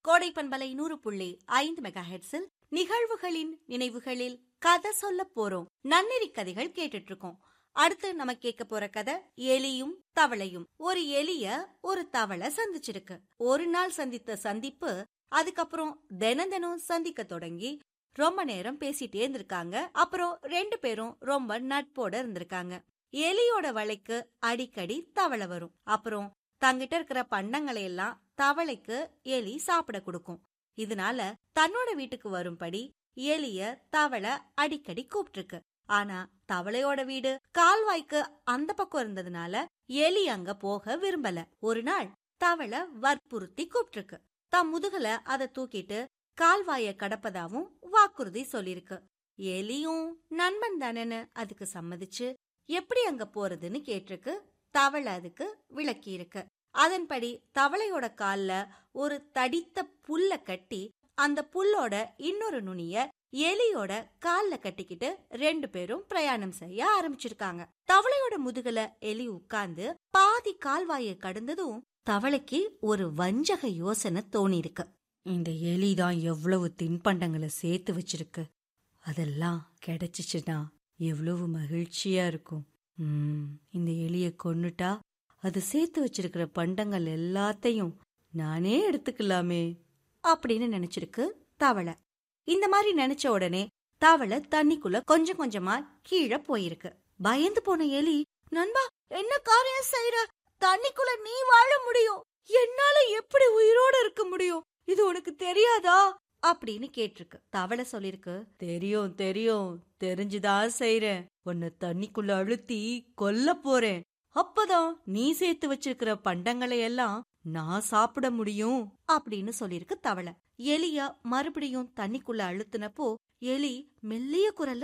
கோடை பண்பலை நூறு புள்ளி ஐந்து மெகா ஹெட்ஸில் நிகழ்வுகளின் நினைவுகளில் கதை சொல்ல போறோம் நன்னெறி கதைகள் கேட்டுட்டு இருக்கோம் அடுத்து நம்ம கேட்க போற கதை எலியும் தவளையும் ஒரு எலிய ஒரு தவளை சந்திச்சிருக்கு ஒரு நாள் சந்தித்த சந்திப்பு அதுக்கப்புறம் தினம் தினம் சந்திக்க தொடங்கி ரொம்ப நேரம் பேசிட்டே இருந்திருக்காங்க அப்புறம் ரெண்டு பேரும் ரொம்ப நட்போட இருந்திருக்காங்க எலியோட வலைக்கு அடிக்கடி தவளை வரும் அப்புறம் தங்கிட்ட இருக்கிற பண்டங்களை எல்லாம் தவளைக்கு எலி சாப்பிட கொடுக்கும் இதனால தன்னோட வீட்டுக்கு வரும்படி எலிய தவளை அடிக்கடி கூப்பிட்டிருக்கு ஆனா தவளையோட வீடு கால்வாய்க்கு அந்த பக்கம் இருந்ததுனால எலி அங்க போக விரும்பல ஒரு நாள் தவளை வற்புறுத்தி கூப்பிட்டிருக்கு தம் முதுகுல அதை தூக்கிட்டு கால்வாய கடப்பதாவும் வாக்குறுதி சொல்லிருக்கு எலியும் நண்பன் தானேன்னு அதுக்கு சம்மதிச்சு எப்படி அங்க போறதுன்னு கேட்டிருக்கு தவளை அதுக்கு விளக்கி இருக்கு அதன்படி தவளையோட கால்ல ஒரு தடித்த புல்ல கட்டி அந்த புல்லோட இன்னொரு நுனிய எலியோட கால்ல கட்டிக்கிட்டு ரெண்டு பேரும் பிரயாணம் செய்ய ஆரம்பிச்சிருக்காங்க தவளையோட முதுகுல எலி உட்கார்ந்து பாதி கால்வாயை கடந்ததும் தவளைக்கு ஒரு வஞ்சக யோசனை தோணிருக்கு இந்த எலி தான் எவ்வளவு தின்பண்டங்களை சேர்த்து வச்சிருக்கு அதெல்லாம் கிடைச்சிச்சுன்னா எவ்வளவு மகிழ்ச்சியா இருக்கும் ம், இந்த எலிய கொன்னுட்டா அது சேர்த்து வச்சிருக்கிற பண்டங்கள் எல்லாத்தையும் நானே எடுத்துக்கலாமே அப்படின்னு நினைச்சிருக்கு தவளை இந்த மாதிரி நினைச்ச உடனே தவளை தண்ணிக்குள்ள கொஞ்சம் கொஞ்சமா கீழே போயிருக்கு பயந்து போன எலி நண்பா என்ன காரியம் செய்யற தண்ணிக்குள்ள நீ வாழ முடியும் என்னால எப்படி உயிரோட இருக்க முடியும் இது உனக்கு தெரியாதா அப்படின்னு கேட்டிருக்கு தவளை சொல்லிருக்கு தெரியும் தெரியும் தெரிஞ்சுதான் செய்றேன் உன்னை தண்ணிக்குள்ள அழுத்தி கொல்ல போறேன் அப்பதான் நீ சேர்த்து வச்சிருக்கிற பண்டங்களை எல்லாம் நான் சாப்பிட முடியும் அப்படின்னு சொல்லிருக்கு தவளை எலியா மறுபடியும் தண்ணிக்குள்ள அழுத்தினப்போ எலி மெல்லிய குரல்ல